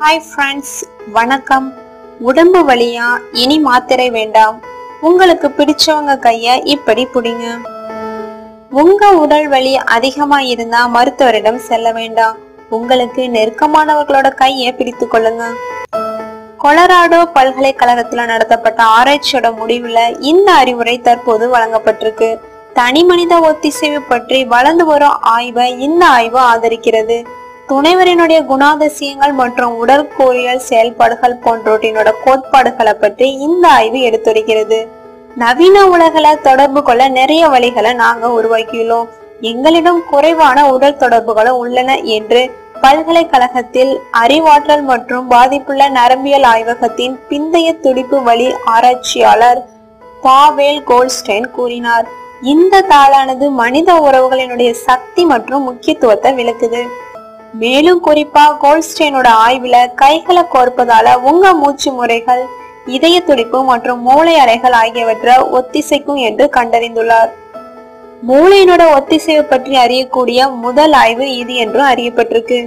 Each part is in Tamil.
ஹாய் ஃப்ரெண்ட்ஸ் வணக்கம் உடம்பு வலியா இனி மாத்திரை வேண்டாம் உங்களுக்கு பிடிச்சவங்க கைய இப்படி பிடிங்க உங்க உடல் வலி அதிகமா இருந்தா மருத்துவரிடம் செல்ல வேண்டாம் உங்களுக்கு நெருக்கமானவர்களோட கையை பிடித்து கொள்ளுங்க கொலராடோ பல்கலைக்கழகத்துல நடத்தப்பட்ட ஆராய்ச்சியோட முடிவுல இந்த அறிவுரை தற்போது வழங்கப்பட்டிருக்கு தனி மனித ஒத்திசைவு பற்றி வளர்ந்து வரும் ஆய்வை இந்த ஆய்வு ஆதரிக்கிறது துணைவரினுடைய குணாதிசயங்கள் மற்றும் உடற்கூறியல் செயல்பாடுகள் போன்றவற்றினோட கோட்பாடுகளை பற்றி இந்த ஆய்வு எடுத்துரைக்கிறது நவீன உலகில தொடர்பு கொள்ள நிறைய வழிகளை நாங்க உருவாக்கியுள்ளோம் எங்களிடம் குறைவான உடல் தொடர்புகளும் உள்ளன என்று பல்கலைக்கழகத்தில் அறிவாற்றல் மற்றும் பாதிப்புள்ள நரம்பியல் ஆய்வகத்தின் பிந்தைய துடிப்பு வழி ஆராய்ச்சியாளர் பாவேல் கோல்ஸ்டைன் கூறினார் இந்த தாளானது மனித உறவுகளினுடைய சக்தி மற்றும் முக்கியத்துவத்தை விளக்குது மேலும் குறிப்பா கோல்ஸ்டைனோட ஆய்வுல கைகளை கோர்ப்பதால உங்க மூச்சு முறைகள் இதய துடிப்பு மற்றும் மூளை அறைகள் ஆகியவற்றை ஒத்திசைக்கும் என்று கண்டறிந்துள்ளார் மூளையினோட ஒத்திசைவு பற்றி அறியக்கூடிய முதல் ஆய்வு இது என்றும் அறியப்பட்டிருக்கு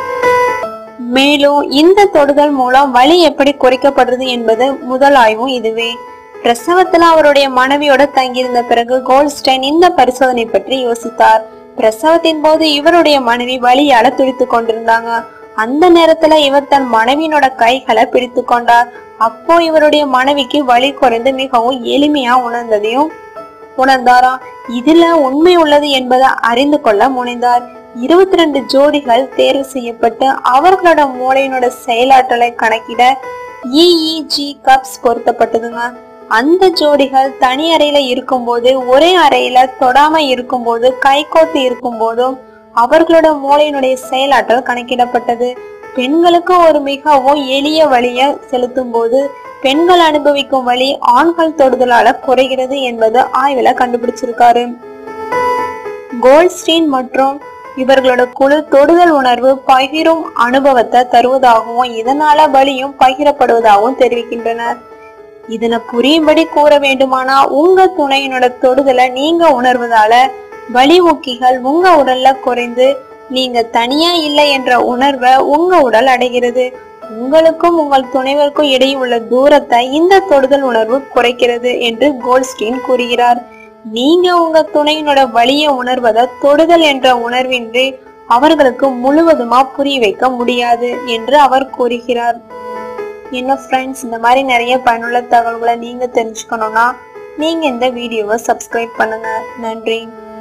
மேலும் இந்த தொடுதல் மூலம் வலி எப்படி குறைக்கப்படுறது என்பது முதல் ஆய்வும் இதுவே பிரசவத்துல அவருடைய மனைவியோட தங்கியிருந்த பிறகு கோல்ஸ்டைன் இந்த பரிசோதனை பற்றி யோசித்தார் பிரசவத்தின் போது இவருடைய மனைவி வலியால துடித்து கொண்டிருந்தாங்க அந்த நேரத்துல இவர் தன் மனைவியினோட கைகளை பிடித்து கொண்டார் அப்போ இவருடைய மனைவிக்கு வலி குறைந்து மிகவும் எளிமையா உணர்ந்ததையும் உணர்ந்தாராம் இதுல உண்மை உள்ளது என்பதை அறிந்து கொள்ள முனைந்தார் இருபத்தி ரெண்டு ஜோடிகள் தேர்வு செய்யப்பட்டு அவர்களோட மூளையினோட செயலாற்றலை கணக்கிட இஇஜி கப்ஸ் பொருத்தப்பட்டதுங்க அந்த ஜோடிகள் தனி அறையில இருக்கும்போது ஒரே அறையில தொடாம இருக்கும்போது கைகோத்து இருக்கும்போதும் அவர்களோட மூளையினுடைய செயலாற்றல் கணக்கிடப்பட்டது பெண்களுக்கு ஒரு மிகவும் எளிய வழியை செலுத்தும் போது பெண்கள் அனுபவிக்கும் வழி ஆண்கள் தொடுதலால குறைகிறது என்பது ஆய்வுல கண்டுபிடிச்சிருக்காரு கோல்ஸ்டீன் மற்றும் இவர்களோட குழு தொடுதல் உணர்வு பகிரும் அனுபவத்தை தருவதாகவும் இதனால வலியும் பகிரப்படுவதாகவும் தெரிவிக்கின்றனர் இதனை புரியும்படி கூற வேண்டுமானா உங்க துணையினோட தொடுதலை நீங்க உணர்வதால வலி ஊக்கிகள் உங்க உடல்ல குறைந்து நீங்க தனியா இல்லை என்ற உணர்வை உங்க உடல் அடைகிறது உங்களுக்கும் உங்கள் துணைவருக்கும் இடையே உள்ள தூரத்தை இந்த தொடுதல் உணர்வு குறைக்கிறது என்று கோல்ஸ்டீன் கூறுகிறார் நீங்க உங்க துணையினோட வலியை உணர்வதை தொடுதல் என்ற உணர்வின்றி அவர்களுக்கு முழுவதுமா புரிய வைக்க முடியாது என்று அவர் கூறுகிறார் என்ன ஃப்ரெண்ட்ஸ் இந்த மாதிரி நிறைய பயனுள்ள தகவல்களை நீங்க தெரிஞ்சுக்கணும்னா நீங்க இந்த வீடியோவை சப்ஸ்கிரைப் பண்ணுங்க நன்றி